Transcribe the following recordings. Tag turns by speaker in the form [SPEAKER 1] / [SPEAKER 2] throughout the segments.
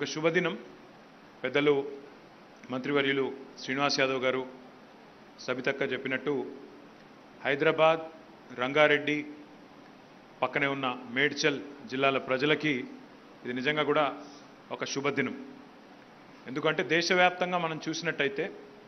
[SPEAKER 1] శుభదినం పెద్దలు మంత్రివర్యులు శ్రీనివాస్ యాదవ్ గారు సబితక్క చెప్పినట్టు హైదరాబాద్ రంగారెడ్డి పక్కనే ఉన్న మేడ్చల్ జిల్లాల ప్రజలకి ఇది నిజంగా కూడా ఒక శుభదినం ఎందుకంటే దేశవ్యాప్తంగా మనం చూసినట్టయితే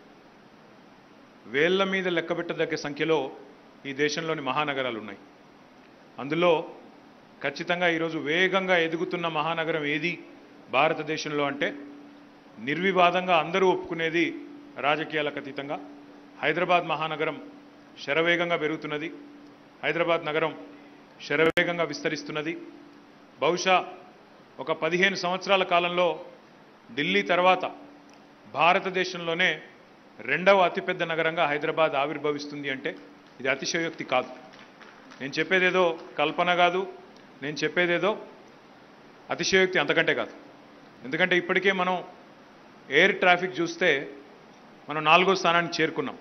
[SPEAKER 1] వేళ్ల మీద లెక్కబెట్టదగ్గ సంఖ్యలో ఈ దేశంలోని మహానగరాలు ఉన్నాయి అందులో ఖచ్చితంగా ఈరోజు వేగంగా ఎదుగుతున్న మహానగరం ఏది భారతదేశంలో అంటే నిర్వివాదంగా అందరూ ఒప్పుకునేది రాజకీయాలకు అతీతంగా హైదరాబాద్ మహానగరం శరవేగంగా పెరుగుతున్నది హైదరాబాద్ నగరం శరవేగంగా విస్తరిస్తున్నది బహుశా ఒక పదిహేను సంవత్సరాల కాలంలో ఢిల్లీ తర్వాత భారతదేశంలోనే రెండవ అతిపెద్ద నగరంగా హైదరాబాద్ ఆవిర్భవిస్తుంది అంటే ఇది అతిశయోక్తి కాదు నేను చెప్పేదేదో కల్పన కాదు నేను చెప్పేదేదో అతిశయోక్తి అంతకంటే కాదు ఎందుకంటే ఇప్పటికే మనం ఎయిర్ ట్రాఫిక్ చూస్తే మనం నాలుగో స్థానానికి చేరుకున్నాం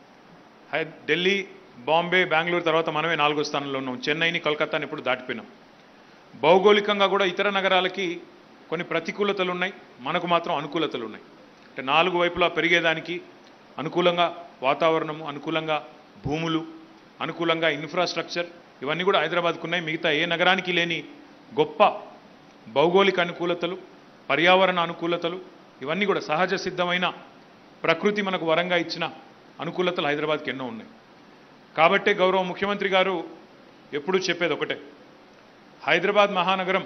[SPEAKER 1] హై ఢిల్లీ బాంబే బెంగళూరు తర్వాత మనమే నాలుగో స్థానంలో ఉన్నాం చెన్నైని కలకత్తాని ఇప్పుడు దాటిపోయినాం భౌగోళికంగా కూడా ఇతర నగరాలకి కొన్ని ప్రతికూలతలు ఉన్నాయి మనకు మాత్రం అనుకూలతలు ఉన్నాయి అంటే నాలుగు వైపులా పెరిగేదానికి అనుకూలంగా వాతావరణము అనుకూలంగా భూములు అనుకూలంగా ఇన్ఫ్రాస్ట్రక్చర్ ఇవన్నీ కూడా హైదరాబాద్కు ఉన్నాయి మిగతా ఏ నగరానికి లేని గొప్ప భౌగోళిక అనుకూలతలు పర్యావరణ అనుకూలతలు ఇవన్నీ కూడా సహజ సిద్ధమైన ప్రకృతి మనకు వరంగా ఇచ్చిన అనుకూలతలు హైదరాబాద్కి ఎన్నో ఉన్నాయి కాబట్టే గౌరవ ముఖ్యమంత్రి గారు ఎప్పుడూ చెప్పేది ఒకటే హైదరాబాద్ మహానగరం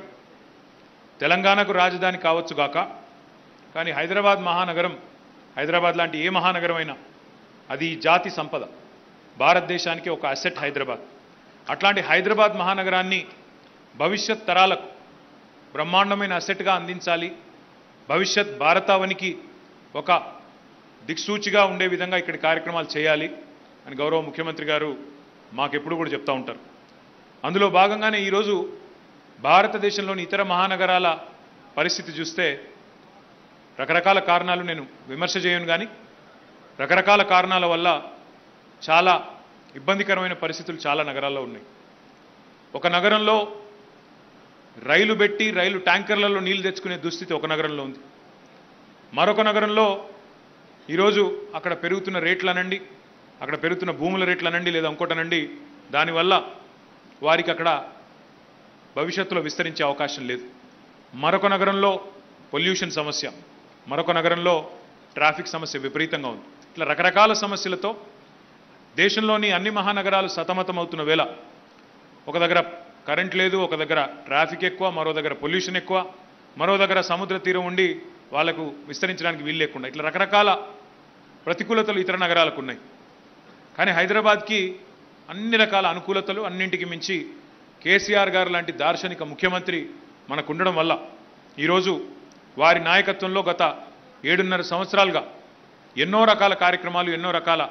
[SPEAKER 1] తెలంగాణకు రాజధాని కావచ్చు గాక కానీ హైదరాబాద్ మహానగరం హైదరాబాద్ లాంటి ఏ మహానగరం అయినా అది ఈ జాతి సంపద భారతదేశానికి ఒక అసెట్ హైదరాబాద్ అట్లాంటి హైదరాబాద్ మహానగరాన్ని భవిష్యత్ తరాలకు బ్రహ్మాండమైన అసెట్గా అందించాలి భవిష్యత్ భారతావనికి ఒక దిక్సూచిగా ఉండే విధంగా ఇక్కడ కార్యక్రమాలు చేయాలి అని గౌరవ ముఖ్యమంత్రి గారు మాకెప్పుడు కూడా చెప్తా ఉంటారు అందులో భాగంగానే ఈరోజు భారతదేశంలోని ఇతర మహానగరాల పరిస్థితి చూస్తే రకరకాల కారణాలు నేను విమర్శ చేయను కానీ రకరకాల కారణాల వల్ల చాలా ఇబ్బందికరమైన పరిస్థితులు చాలా నగరాల్లో ఉన్నాయి ఒక నగరంలో రైలు పెట్టి రైలు ట్యాంకర్లలో నీళ్లు తెచ్చుకునే దుస్థితి ఒక నగరంలో ఉంది మరొక నగరంలో ఈరోజు అక్కడ పెరుగుతున్న రేట్లనండి అక్కడ పెరుగుతున్న భూముల రేట్లనండి లేదా ఇంకోటనండి దానివల్ల వారికి అక్కడ భవిష్యత్తులో విస్తరించే అవకాశం లేదు మరొక నగరంలో పొల్యూషన్ సమస్య మరొక నగరంలో ట్రాఫిక్ సమస్య విపరీతంగా ఉంది ఇట్లా రకరకాల సమస్యలతో దేశంలోని అన్ని మహానగరాలు సతమతమవుతున్న వేళ ఒక దగ్గర కరెంట్ లేదు ఒక దగ్గర ట్రాఫిక్ ఎక్కువ మరో దగ్గర పొల్యూషన్ ఎక్కువ మరో దగ్గర సముద్ర తీరం ఉండి వాళ్లకు విస్తరించడానికి వీలు లేకుండా ఇట్లా రకరకాల ప్రతికూలతలు ఇతర నగరాలకు ఉన్నాయి కానీ హైదరాబాద్కి అన్ని రకాల అనుకూలతలు అన్నింటికి మించి కేసీఆర్ గారు లాంటి దార్శనిక ముఖ్యమంత్రి మనకు ఉండడం వల్ల ఈరోజు వారి నాయకత్వంలో గత ఏడున్నర సంవత్సరాలుగా ఎన్నో రకాల కార్యక్రమాలు ఎన్నో రకాల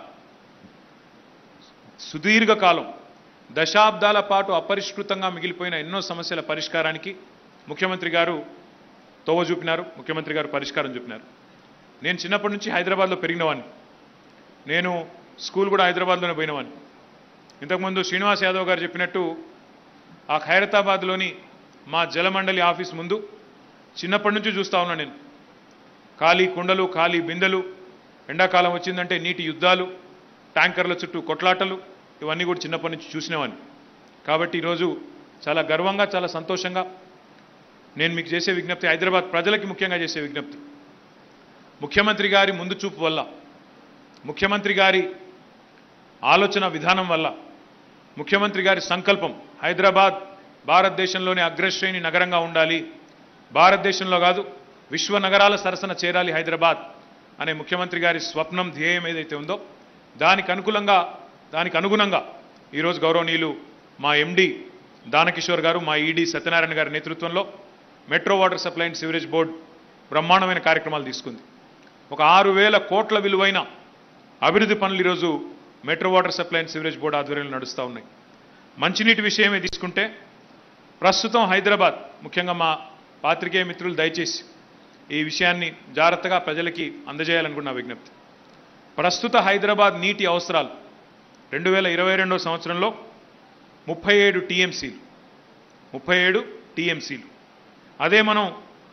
[SPEAKER 1] సుదీర్ఘకాలం దశాబ్దాల పాటు అపరిష్కృతంగా మిగిలిపోయిన ఎన్నో సమస్యల పరిష్కారానికి ముఖ్యమంత్రి గారు తోవ చూపినారు ముఖ్యమంత్రి గారు పరిష్కారం చూపినారు నేను చిన్నప్పటి నుంచి హైదరాబాద్లో పెరిగినవాడిని నేను స్కూల్ కూడా హైదరాబాద్లోనే పోయినవాడిని ఇంతకుముందు శ్రీనివాస్ యాదవ్ గారు చెప్పినట్టు ఆ ఖైరతాబాద్లోని మా జలమండలి ఆఫీస్ ముందు చిన్నప్పటి నుంచి చూస్తా ఉన్నా నేను ఖాళీ కుండలు ఖాళీ బిందెలు ఎండాకాలం వచ్చిందంటే నీటి యుద్ధాలు ట్యాంకర్ల చుట్టూ కొట్లాటలు ఇవన్నీ కూడా చిన్నప్పటి నుంచి చూసినవాడిని కాబట్టి ఈరోజు చాలా గర్వంగా చాలా సంతోషంగా నేను మీకు చేసే విజ్ఞప్తి హైదరాబాద్ ప్రజలకి ముఖ్యంగా చేసే విజ్ఞప్తి ముఖ్యమంత్రి గారి ముందు చూపు వల్ల ముఖ్యమంత్రి గారి ఆలోచన విధానం వల్ల ముఖ్యమంత్రి గారి సంకల్పం హైదరాబాద్ భారతదేశంలోని అగ్రశ్రేణి నగరంగా ఉండాలి భారతదేశంలో కాదు విశ్వ నగరాల సరసన చేరాలి హైదరాబాద్ అనే ముఖ్యమంత్రి గారి స్వప్నం ధ్యేయం ఏదైతే ఉందో దానికి అనుకూలంగా దానికి అనుగుణంగా ఈరోజు గౌరవనీయులు మా ఎండి దానకిషోర్ గారు మా ఈడీ సత్యనారాయణ గారి నేతృత్వంలో metro water supply and sewerage board బ్రహ్మాండమైన కార్యక్రమాలు తీసుకుంది ఒక ఆరు వేల కోట్ల విలువైన అభివృద్ధి పనులు ఈరోజు metro water supply and sewerage board ఆధ్వర్యంలో నడుస్తూ ఉన్నాయి మంచినీటి విషయమే తీసుకుంటే ప్రస్తుతం హైదరాబాద్ ముఖ్యంగా మా పాత్రికేయ మిత్రులు దయచేసి ఈ విషయాన్ని జాగ్రత్తగా ప్రజలకి అందజేయాలనుకున్న విజ్ఞప్తి ప్రస్తుత హైదరాబాద్ నీటి అవసరాలు రెండు వేల ఇరవై రెండో సంవత్సరంలో ముప్పై ఏడు టీఎంసీలు ముప్పై ఏడు టీఎంసీలు అదే మనం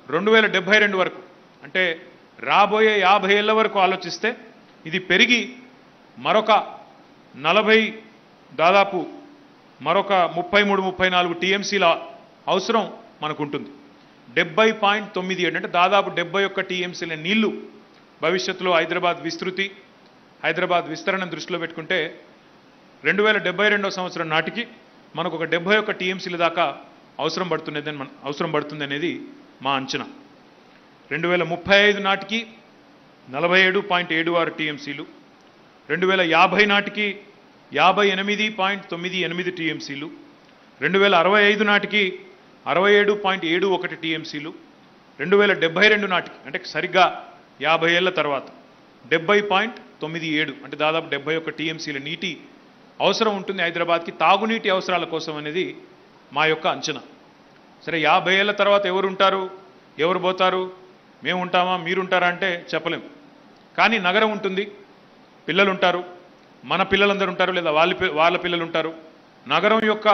[SPEAKER 1] రెండు వేల డెబ్బై రెండు వరకు అంటే రాబోయే యాభై ఏళ్ళ వరకు ఆలోచిస్తే ఇది పెరిగి మరొక నలభై దాదాపు మరొక ముప్పై మూడు ముప్పై నాలుగు టీఎంసీల అవసరం మనకు ఉంటుంది డెబ్బై పాయింట్ తొమ్మిది ఏడు అంటే దాదాపు డెబ్బై ఒక్క టీఎంసీల నీళ్లు భవిష్యత్తులో హైదరాబాద్ విస్తృతి హైదరాబాద్ విస్తరణ దృష్టిలో పెట్టుకుంటే రెండు వేల డెబ్బై రెండో సంవత్సరం నాటికి మనకు ఒక డెబ్బై ఒక్క టీఎంసీల దాకా అవసరం పడుతున్నది మన అవసరం పడుతుంది అనేది మా అంచనా రెండు వేల ముప్పై ఐదు నాటికి నలభై ఏడు పాయింట్ ఏడు ఆరు టీఎంసీలు రెండు వేల యాభై నాటికి యాభై ఎనిమిది పాయింట్ తొమ్మిది ఎనిమిది టీఎంసీలు రెండు వేల అరవై ఐదు నాటికి అరవై ఏడు పాయింట్ ఏడు ఒకటి టీఎంసీలు రెండు వేల డెబ్బై రెండు నాటికి అంటే సరిగ్గా యాభై ఏళ్ల తర్వాత డెబ్బై పాయింట్ తొమ్మిది ఏడు అంటే దాదాపు డెబ్బై ఒక్క టీఎంసీల నీటి అవసరం ఉంటుంది హైదరాబాద్కి తాగునీటి అవసరాల కోసం అనేది మా యొక్క అంచనా సరే యాభై ఏళ్ళ తర్వాత ఎవరు ఉంటారు ఎవరు పోతారు మేము ఉంటామా మీరు ఉంటారా అంటే చెప్పలేం కానీ నగరం ఉంటుంది పిల్లలు ఉంటారు మన పిల్లలందరూ ఉంటారు లేదా వాళ్ళ పి- వాళ్ళ పిల్లలు ఉంటారు నగరం యొక్క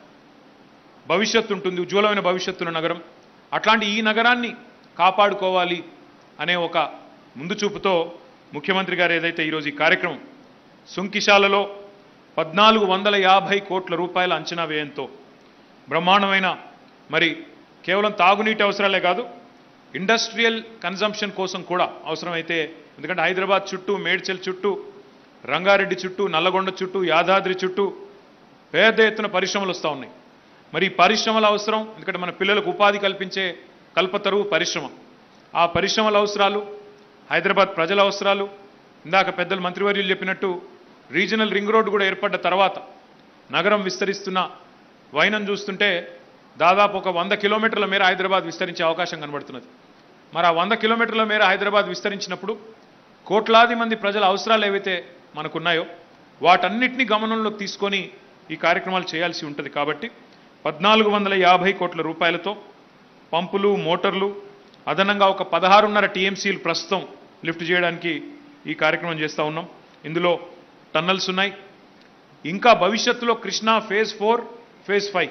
[SPEAKER 1] భవిష్యత్తు ఉంటుంది ఉజ్వలమైన భవిష్యత్తున్న నగరం అట్లాంటి ఈ నగరాన్ని కాపాడుకోవాలి అనే ఒక ముందు చూపుతో ముఖ్యమంత్రి గారు ఏదైతే ఈరోజు ఈ కార్యక్రమం సుంకిశాలలో పద్నాలుగు వందల యాభై కోట్ల రూపాయల అంచనా వ్యయంతో బ్రహ్మాండమైన మరి కేవలం తాగునీటి అవసరాలే కాదు ఇండస్ట్రియల్ కన్జంప్షన్ కోసం కూడా అవసరమైతే ఎందుకంటే హైదరాబాద్ చుట్టూ మేడ్చల్ చుట్టూ రంగారెడ్డి చుట్టూ నల్లగొండ చుట్టూ యాదాద్రి చుట్టూ పెద్ద ఎత్తున పరిశ్రమలు వస్తూ ఉన్నాయి మరి ఈ పరిశ్రమల అవసరం ఎందుకంటే మన పిల్లలకు ఉపాధి కల్పించే కల్పతరువు పరిశ్రమ ఆ పరిశ్రమల అవసరాలు హైదరాబాద్ ప్రజల అవసరాలు ఇందాక పెద్దలు మంత్రివర్యులు చెప్పినట్టు రీజనల్ రింగ్ రోడ్ కూడా ఏర్పడ్డ తర్వాత నగరం విస్తరిస్తున్న వైనం చూస్తుంటే దాదాపు ఒక వంద కిలోమీటర్ల మేర హైదరాబాద్ విస్తరించే అవకాశం కనబడుతున్నది మరి ఆ వంద కిలోమీటర్ల మేర హైదరాబాద్ విస్తరించినప్పుడు కోట్లాది మంది ప్రజల అవసరాలు ఏవైతే మనకున్నాయో వాటన్నిటిని గమనంలోకి తీసుకొని ఈ కార్యక్రమాలు చేయాల్సి ఉంటుంది కాబట్టి పద్నాలుగు వందల యాభై కోట్ల రూపాయలతో పంపులు మోటార్లు అదనంగా ఒక పదహారున్నర టీఎంసీలు ప్రస్తుతం లిఫ్ట్ చేయడానికి ఈ కార్యక్రమం చేస్తూ ఉన్నాం ఇందులో టన్నల్స్ ఉన్నాయి ఇంకా భవిష్యత్తులో Krishna phase four phase five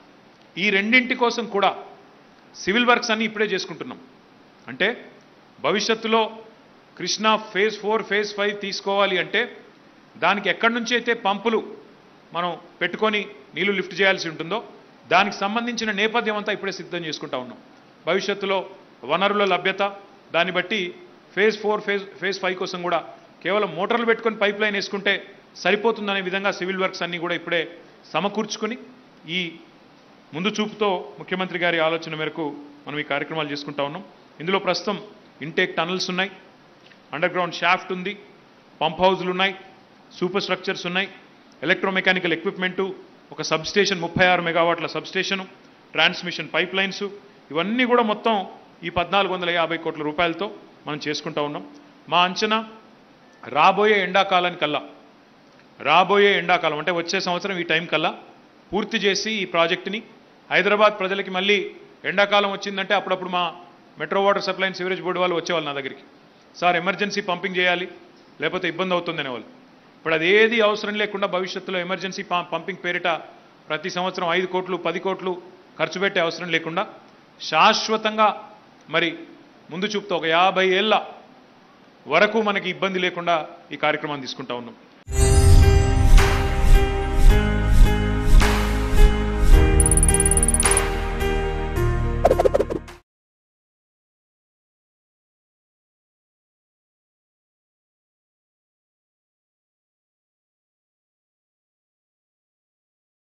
[SPEAKER 1] ఈ రెండింటి కోసం కూడా సివిల్ వర్క్స్ అన్ని ఇప్పుడే చేసుకుంటున్నాం అంటే భవిష్యత్తులో Krishna phase four phase five తీసుకోవాలి అంటే దానికి ఎక్కడి నుంచి అయితే పంపులు మనం పెట్టుకొని నీళ్లు లిఫ్ట్ చేయాల్సి ఉంటుందో దానికి సంబంధించిన నేపథ్యం అంతా ఇప్పుడే సిద్ధం చేసుకుంటా ఉన్నాం భవిష్యత్తులో వనరుల లభ్యత దాన్ని బట్టి phase four phase phase five కోసం కూడా కేవలం మోటార్లు పెట్టుకొని పైప్ లైన్ వేసుకుంటే సరిపోతుందనే విధంగా సివిల్ వర్క్స్ అన్నీ కూడా ఇప్పుడే సమకూర్చుకొని ఈ ముందు చూపుతో ముఖ్యమంత్రి గారి ఆలోచన మేరకు మనం ఈ కార్యక్రమాలు చేసుకుంటా ఉన్నాం ఇందులో ప్రస్తుతం ఇంటేక్ టనల్స్ ఉన్నాయి అండర్ గ్రౌండ్ షాఫ్ట్ ఉంది పంప్ హౌజ్లు ఉన్నాయి సూపర్ స్ట్రక్చర్స్ ఉన్నాయి ఎలక్ట్రోమెకానికల్ ఎక్విప్మెంటు ఒక సబ్ స్టేషన్ ముప్పై ఆరు మెగావాట్ల sub station transmission pipe lines ఇవన్నీ కూడా మొత్తం ఈ పద్నాలుగు వందల యాభై కోట్ల రూపాయలతో మనం చేసుకుంటా ఉన్నాం మా అంచనా రాబోయే ఎండాకాలానికల్లా రాబోయే ఎండాకాలం అంటే వచ్చే సంవత్సరం ఈ టైం కల్లా పూర్తి చేసి ఈ ప్రాజెక్టుని హైదరాబాద్ ప్రజలకి మళ్ళీ ఎండాకాలం వచ్చిందంటే అప్పుడప్పుడు మా metro water supply and sewerage board వాళ్ళు వచ్చేవాళ్ళు నా దగ్గరికి సార్ ఎమర్జెన్సీ పంపింగ్ చేయాలి లేకపోతే ఇబ్బంది అవుతుంది అనేవాళ్ళు ఇప్పుడు అది ఏది అవసరం లేకుండా భవిష్యత్తులో ఎమర్జెన్సీ పం- పంపింగ్ పేరిట ప్రతి సంవత్సరం ఐదు కోట్లు పది కోట్లు ఖర్చు పెట్టే అవసరం లేకుండా శాశ్వతంగా మరి ముందు చూపుతో ఒక యాభై ఏళ్ళ వరకు మనకి ఇబ్బంది లేకుండా ఈ కార్యక్రమాన్ని తీసుకుంటా ఉన్నాం